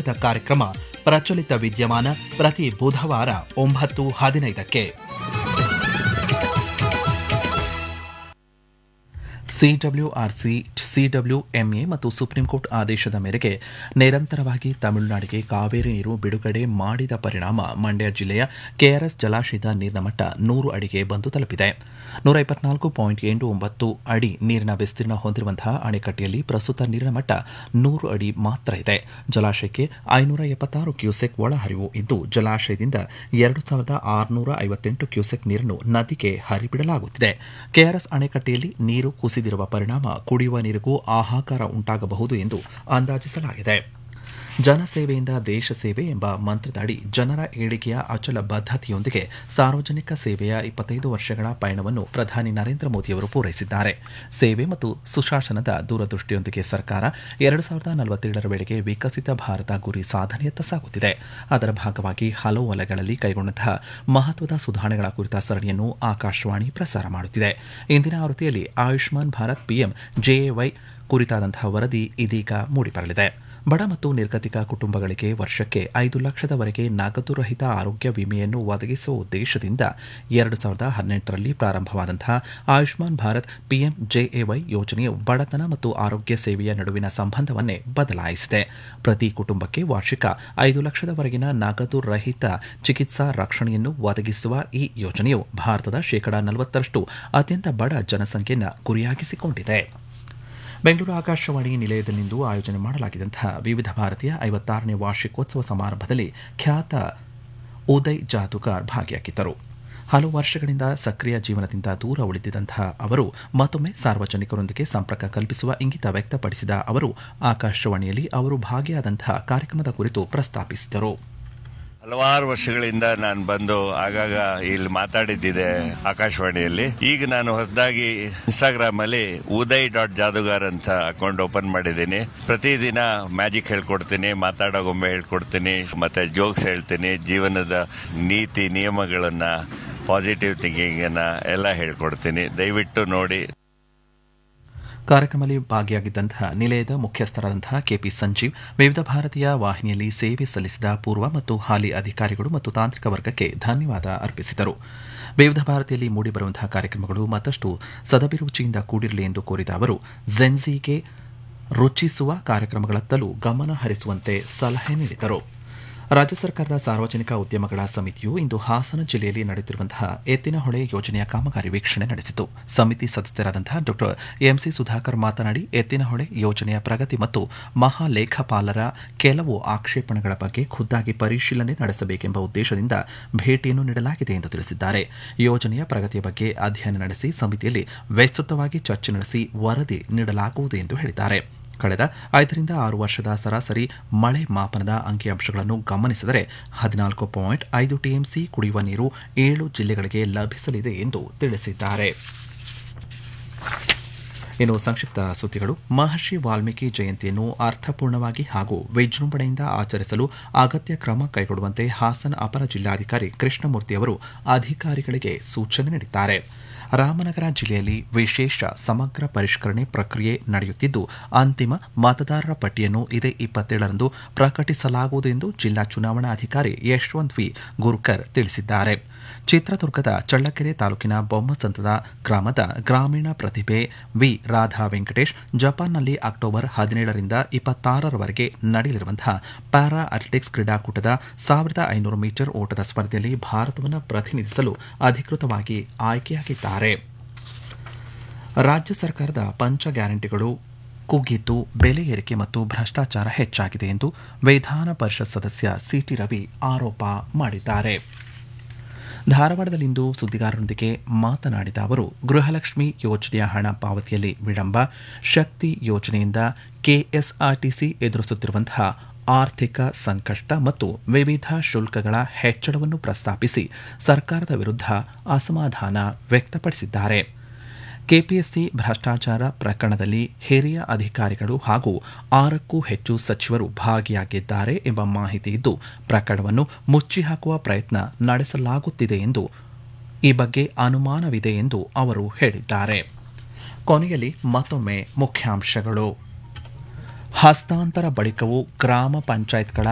ಪ್ರಾಯೋಜಿತ ಕಾರ್ಯಕ್ರಮ ಪ್ರಚಲಿತ ವಿದ್ಯಮಾನ ಪ್ರತಿ ಬುಧವಾರ ಒಂಬತ್ತು ಹದಿನೈದಕ್ಕೆ ಸಿಡಬ್ಲ್ಯೂಆರ್ಸಿ ಸಿಡಬ್ಲ್ಯೂಎಂಎ ಮತ್ತು ಸುಪ್ರೀಂ ಕೋರ್ಟ್ ಆದೇಶದ ಮೇರೆಗೆ ನಿರಂತರವಾಗಿ ತಮಿಳುನಾಡಿಗೆ ಕಾವೇರಿ ನೀರು ಬಿಡುಗಡೆ ಮಾಡಿದ ಪರಿಣಾಮ ಮಂಡ್ಯ ಜಿಲ್ಲೆಯ ಕೆಆರ್ಎಸ್ ಜಲಾಶಯದ ನೀರಿನ ಮಟ್ಟ ನೂರು ಅಡಿಗೆ ಬಂದು ತಲುಪಿದೆ ನೂರ ಇಪ್ಪತ್ನಾಲ್ಕು ಪಾಯಿಂಟ್ ಎಂಟು ಒಂಬತ್ತು ಅಡಿ ನೀರಿನ ವಿಸ್ತೀರ್ಣ ಹೊಂದಿರುವಂತಹ ಅಣೆಕಟ್ಟೆಯಲ್ಲಿ ಪ್ರಸ್ತುತ ನೀರಿನ ಮಟ್ಟ ನೂರು ಅಡಿ ಮಾತ್ರ ಇದೆ ಜಲಾಶಯಕ್ಕೆ ಐನೂರ ಎಪ್ಪತ್ತಾರು ಕ್ಯೂಸೆಕ್ ಒಳಹರಿವು ಇದ್ದು ಜಲಾಶಯದಿಂದ ಎರಡು ಸಾವಿರದ ಆರುನೂರ ಐವತ್ತೆಂಟು ಕ್ಯೂಸೆಕ್ ನೀರನ್ನು ನದಿಗೆ ಹರಿಬಿಡಲಾಗುತ್ತಿದೆ ಕೆಆರ್ಎಸ್ ಅಣೆಕಟ್ಟೆಯಲ್ಲಿ ನೀರು ಕುಸಿದಿರುವ ಪರಿಣಾಮ ಕುಡಿಯುವ ನೀರಿಗೂ ಹಾಹಾಕಾರ ಉಂಟಾಗಬಹುದು ಎಂದು ಅಂದಾಜಿಸಲಾಗಿದೆ ಜನಸೇವೆಯಿಂದ ದೇಶ ಸೇವೆ ಎಂಬ ಮಂತ್ರದಡಿ ಜನರ ಏಳಿಗೆಯ ಅಚಲ ಬದ್ಧತೆಯೊಂದಿಗೆ ಸಾರ್ವಜನಿಕ ಸೇವೆಯ ಇಪ್ಪತ್ತೈದು ವರ್ಷಗಳ ಪಯಣವನ್ನು ಪ್ರಧಾನಿ ನರೇಂದ್ರ ಮೋದಿಯವರು ಪೂರೈಸಿದ್ದಾರೆ ಸೇವೆ ಮತ್ತು ಸುಶಾಸನದ ದೂರದೃಷ್ಟಿಯೊಂದಿಗೆ ಸರ್ಕಾರ ಎರಡು ಸಾವಿರದ ನಲವತ್ತೇಳರ ವೇಳೆಗೆ ವಿಕಸಿತ ಭಾರತ ಗುರಿ ಸಾಧನೆಯತ್ತ ಸಾಗುತ್ತಿದೆ ಅದರ ಭಾಗವಾಗಿ ಹಲವು ವಲಯಗಳಲ್ಲಿ ಕೈಗೊಂಡಂತಹ ಮಹತ್ವದ ಸುಧಾರಣೆಗಳ ಕುರಿತ ಸರಣಿಯನ್ನು ಆಕಾಶವಾಣಿ ಪ್ರಸಾರ ಮಾಡುತ್ತಿದೆ ಇಂದಿನ ಆವೃತ್ತಿಯಲ್ಲಿ ಆಯುಷ್ಮಾನ್ ಭಾರತ್ ಪಿಎಂ ಜೆಎವೈ ಕುರಿತಾದಂತಹ ವರದಿ ಇದೀಗ ಮೂಡಿಬರಲಿದೆ ಬಡ ಮತ್ತು ನಿರ್ಗತಿಕ ಕುಟುಂಬಗಳಿಗೆ ವರ್ಷಕ್ಕೆ ಐದು ಲಕ್ಷದವರೆಗೆ ನಗದು ರಹಿತ ಆರೋಗ್ಯ ವಿಮೆಯನ್ನು ಒದಗಿಸುವ ಉದ್ದೇಶದಿಂದ ಎರಡು ಸಾವಿರದ ಹದಿನೆಂಟರಲ್ಲಿ ಪ್ರಾರಂಭವಾದಂತಹ ಆಯುಷ್ಮಾನ್ ಭಾರತ್ ಪಿಎಂ ಜೆಎವೈ ಯೋಜನೆಯು ಬಡತನ ಮತ್ತು ಆರೋಗ್ಯ ಸೇವೆಯ ನಡುವಿನ ಸಂಬಂಧವನ್ನೇ ಬದಲಾಯಿಸಿದೆ ಪ್ರತಿ ಕುಟುಂಬಕ್ಕೆ ವಾರ್ಷಿಕ ಐದು ಲಕ್ಷದವರೆಗಿನ ನಗದು ರಹಿತ ಚಿಕಿತ್ಸಾ ರಕ್ಷಣೆಯನ್ನು ಒದಗಿಸುವ ಈ ಯೋಜನೆಯು ಭಾರತದ ಶೇಕಡಾ ನಲವತ್ತರಷ್ಟು ಅತ್ಯಂತ ಬಡ ಜನಸಂಖ್ಯೆಯನ್ನು ಗುರಿಯಾಗಿಸಿಕೊಂಡಿದೆ ಬೆಂಗಳೂರು ಆಕಾಶವಾಣಿ ನಿಲಯದಲ್ಲಿಂದು ಆಯೋಜನೆ ಮಾಡಲಾಗಿದ್ದಂತಹ ವಿವಿಧ ಭಾರತೀಯ ಐವತ್ತಾರನೇ ವಾರ್ಷಿಕೋತ್ಸವ ಸಮಾರಂಭದಲ್ಲಿ ಖ್ಯಾತ ಉದಯ್ ಜಾದುಗಾರ್ ಭಾಗಿಯಾಗಿದ್ದರು ಹಲವು ವರ್ಷಗಳಿಂದ ಸಕ್ರಿಯ ಜೀವನದಿಂದ ದೂರ ಉಳಿದಿದ್ದಂತಹ ಅವರು ಮತ್ತೊಮ್ಮೆ ಸಾರ್ವಜನಿಕರೊಂದಿಗೆ ಸಂಪರ್ಕ ಕಲ್ಪಿಸುವ ಇಂಗಿತ ವ್ಯಕ್ತಪಡಿಸಿದ ಅವರು ಆಕಾಶವಾಣಿಯಲ್ಲಿ ಅವರು ಭಾಗಿಯಾದಂತಹ ಕಾರ್ಯಕ್ರಮದ ಕುರಿತು ಪ್ರಸ್ತಾಪಿಸಿದರು ಹಲವಾರು ವರ್ಷಗಳಿಂದ ನಾನು ಬಂದು ಆಗಾಗ ಇಲ್ಲಿ ಮಾತಾಡಿದ್ದಿದೆ ಆಕಾಶವಾಣಿಯಲ್ಲಿ ಈಗ ನಾನು ಹೊಸದಾಗಿ ಇನ್ಸ್ಟಾಗ್ರಾಮ್ ಅಲ್ಲಿ ಉದಯ್ ಡಾಟ್ ಜಾದುಗಾರ್ ಅಂತ ಅಕೌಂಟ್ ಓಪನ್ ಮಾಡಿದ್ದೀನಿ ಪ್ರತಿದಿನ ಮ್ಯಾಜಿಕ್ ಹೇಳ್ಕೊಡ್ತೀನಿ ಮಾತಾಡೋ ಗೊಂಬೆ ಹೇಳ್ಕೊಡ್ತೀನಿ ಮತ್ತೆ ಜೋಕ್ಸ್ ಹೇಳ್ತೀನಿ ಜೀವನದ ನೀತಿ ನಿಯಮಗಳನ್ನ ಪಾಸಿಟಿವ್ ಥಿಂಕಿಂಗ್ ಅನ್ನ ಎಲ್ಲ ಹೇಳ್ಕೊಡ್ತೀನಿ ದಯವಿಟ್ಟು ನೋಡಿ ಕಾರ್ಯಕ್ರಮದಲ್ಲಿ ಭಾಗಿಯಾಗಿದ್ದಂತಹ ನಿಲಯದ ಮುಖ್ಯಸ್ಥರಾದಂತಹ ಕೆಪಿ ಸಂಜೀವ್ ವಿವಿಧ ಭಾರತೀಯ ವಾಹಿನಿಯಲ್ಲಿ ಸೇವೆ ಸಲ್ಲಿಸಿದ ಪೂರ್ವ ಮತ್ತು ಹಾಲಿ ಅಧಿಕಾರಿಗಳು ಮತ್ತು ತಾಂತ್ರಿಕ ವರ್ಗಕ್ಕೆ ಧನ್ಯವಾದ ಅರ್ಪಿಸಿದರು ವಿವಿಧ ಭಾರತಿಯಲ್ಲಿ ಮೂಡಿಬರುವಂತಹ ಕಾರ್ಯಕ್ರಮಗಳು ಮತ್ತಷ್ಟು ಸದಭಿರುಚಿಯಿಂದ ಕೂಡಿರಲಿ ಎಂದು ಕೋರಿದ ಅವರು ಜೆನ್ಸಿಗೆ ರುಚಿಸುವ ಕಾರ್ಯಕ್ರಮಗಳತ್ತಲೂ ಗಮನ ಹರಿಸುವಂತೆ ಸಲಹೆ ನೀಡಿದರು ರಾಜ್ಯ ಸರ್ಕಾರದ ಸಾರ್ವಜನಿಕ ಉದ್ಯಮಗಳ ಸಮಿತಿಯು ಇಂದು ಹಾಸನ ಜಿಲ್ಲೆಯಲ್ಲಿ ನಡೆಯುತ್ತಿರುವಂತಹ ಎತ್ತಿನಹೊಳೆ ಯೋಜನೆಯ ಕಾಮಗಾರಿ ವೀಕ್ಷಣೆ ನಡೆಸಿತು ಸಮಿತಿ ಸದಸ್ಯರಾದಂತಹ ಡಾ ಎಂಸಿ ಸುಧಾಕರ್ ಮಾತನಾಡಿ ಎತ್ತಿನಹೊಳೆ ಯೋಜನೆಯ ಪ್ರಗತಿ ಮತ್ತು ಮಹಾಲೇಖಪಾಲರ ಕೆಲವು ಆಕ್ಷೇಪಣೆಗಳ ಬಗ್ಗೆ ಖುದ್ದಾಗಿ ಪರಿಶೀಲನೆ ನಡೆಸಬೇಕೆಂಬ ಉದ್ದೇಶದಿಂದ ಭೇಟಿಯನ್ನು ನೀಡಲಾಗಿದೆ ಎಂದು ತಿಳಿಸಿದ್ದಾರೆ ಯೋಜನೆಯ ಪ್ರಗತಿಯ ಬಗ್ಗೆ ಅಧ್ಯಯನ ನಡೆಸಿ ಸಮಿತಿಯಲ್ಲಿ ವಿಸ್ತೃತವಾಗಿ ಚರ್ಚೆ ನಡೆಸಿ ವರದಿ ನೀಡಲಾಗುವುದು ಎಂದು ಹೇಳಿದ್ದಾರೆ ಕಳೆದ ಐದರಿಂದ ಆರು ವರ್ಷದ ಸರಾಸರಿ ಮಳೆ ಮಾಪನದ ಅಂಕಿಅಂಶಗಳನ್ನು ಗಮನಿಸಿದರೆ ಹದಿನಾಲ್ಕು ಪಾಯಿಂಟ್ ಐದು ಟಿಎಂಸಿ ಕುಡಿಯುವ ನೀರು ಏಳು ಜಿಲ್ಲೆಗಳಿಗೆ ಲಭಿಸಲಿದೆ ಎಂದು ತಿಳಿಸಿದ್ದಾರೆ ಇನ್ನು ಸಂಕ್ಷಿಪ್ತ ಸುದ್ದಿಗಳು ಮಹರ್ಷಿ ವಾಲ್ಮೀಕಿ ಜಯಂತಿಯನ್ನು ಅರ್ಥಪೂರ್ಣವಾಗಿ ಹಾಗೂ ವಿಜೃಂಭಣೆಯಿಂದ ಆಚರಿಸಲು ಅಗತ್ಯ ಕ್ರಮ ಕೈಗೊಳ್ಳುವಂತೆ ಹಾಸನ ಅಪರ ಜಿಲ್ಲಾಧಿಕಾರಿ ಕೃಷ್ಣಮೂರ್ತಿ ಅವರು ಅಧಿಕಾರಿಗಳಿಗೆ ಸೂಚನೆ ನೀಡಿದ್ದಾರೆ ರಾಮನಗರ ಜಿಲ್ಲೆಯಲ್ಲಿ ವಿಶೇಷ ಸಮಗ್ರ ಪರಿಷ್ಕರಣೆ ಪ್ರಕ್ರಿಯೆ ನಡೆಯುತ್ತಿದ್ದು ಅಂತಿಮ ಮತದಾರರ ಪಟ್ಟಿಯನ್ನು ಇದೇ ಇಪ್ಪತ್ತೇಳರಂದು ಪ್ರಕಟಿಸಲಾಗುವುದು ಎಂದು ಜಿಲ್ಲಾ ಚುನಾವಣಾಧಿಕಾರಿ ಯಶವಂತ್ ವಿ ಗುರ್ಕರ್ ತಿಳಿಸಿದ್ದಾರೆ ಚಿತ್ರದುರ್ಗದ ಚಳ್ಳಕೆರೆ ತಾಲೂಕಿನ ಬೊಮ್ಮಸಂತದ ಗ್ರಾಮದ ಗ್ರಾಮೀಣ ಪ್ರತಿಭೆ ವಿ ರಾಧಾ ವೆಂಕಟೇಶ್ ಜಪಾನ್ನಲ್ಲಿ ಅಕ್ಟೋಬರ್ ಹದಿನೇಳರಿಂದ ಇಪ್ಪತ್ತಾರರವರೆಗೆ ನಡೆಯಲಿರುವಂತಹ ಪ್ಯಾರಾ ಅಥ್ಲೆಟಿಕ್ಸ್ ಕ್ರೀಡಾಕೂಟದ ಸಾವಿರದ ಐನೂರು ಮೀಟರ್ ಓಟದ ಸ್ಪರ್ಧೆಯಲ್ಲಿ ಭಾರತವನ್ನು ಪ್ರತಿನಿಧಿಸಲು ಅಧಿಕೃತವಾಗಿ ಆಯ್ಕೆಯಾಗಿದ್ದಾರೆ ರಾಜ್ಯ ಸರ್ಕಾರದ ಪಂಚ ಗ್ಯಾರಂಟಿಗಳು ಕುಗ್ಗಿದ್ದು ಬೆಲೆ ಏರಿಕೆ ಮತ್ತು ಭ್ರಷ್ಟಾಚಾರ ಹೆಚ್ಚಾಗಿದೆ ಎಂದು ವಿಧಾನ ಪರಿಷತ್ ಸದಸ್ಯ ಸಿಟಿ ರವಿ ಆರೋಪ ಮಾಡಿದ್ದಾರೆ ಧಾರವಾಡದಲ್ಲಿಂದು ಸುದ್ದಿಗಾರರೊಂದಿಗೆ ಮಾತನಾಡಿದ ಅವರು ಗೃಹಲಕ್ಷ್ಮಿ ಯೋಜನೆಯ ಹಣ ಪಾವತಿಯಲ್ಲಿ ವಿಳಂಬ ಶಕ್ತಿ ಯೋಜನೆಯಿಂದ ಕೆಎಸ್ಆರ್ಟಿಸಿ ಎದುರಿಸುತ್ತಿರುವಂತಹ ಆರ್ಥಿಕ ಸಂಕಷ್ಟ ಮತ್ತು ವಿವಿಧ ಶುಲ್ಕಗಳ ಹೆಚ್ಚಳವನ್ನು ಪ್ರಸ್ತಾಪಿಸಿ ಸರ್ಕಾರದ ವಿರುದ್ಧ ಅಸಮಾಧಾನ ವ್ಯಕ್ತಪಡಿಸಿದ್ದಾರೆ ಕೆಪಿಎಸ್ಸಿ ಭ್ರಷ್ಟಾಚಾರ ಪ್ರಕರಣದಲ್ಲಿ ಹಿರಿಯ ಅಧಿಕಾರಿಗಳು ಹಾಗೂ ಆರಕ್ಕೂ ಹೆಚ್ಚು ಸಚಿವರು ಭಾಗಿಯಾಗಿದ್ದಾರೆ ಎಂಬ ಮಾಹಿತಿ ಇದ್ದು ಪ್ರಕರಣವನ್ನು ಮುಚ್ಚಿಹಾಕುವ ಪ್ರಯತ್ನ ನಡೆಸಲಾಗುತ್ತಿದೆ ಎಂದು ಈ ಬಗ್ಗೆ ಅನುಮಾನವಿದೆ ಎಂದು ಅವರು ಹೇಳಿದ್ದಾರೆ ಕೊನೆಯಲ್ಲಿ ಮತ್ತೊಮ್ಮೆ ಮುಖ್ಯಾಂಶಗಳು ಹಸ್ತಾಂತರ ಬಳಿಕವೂ ಗ್ರಾಮ ಪಂಚಾಯತ್ಗಳ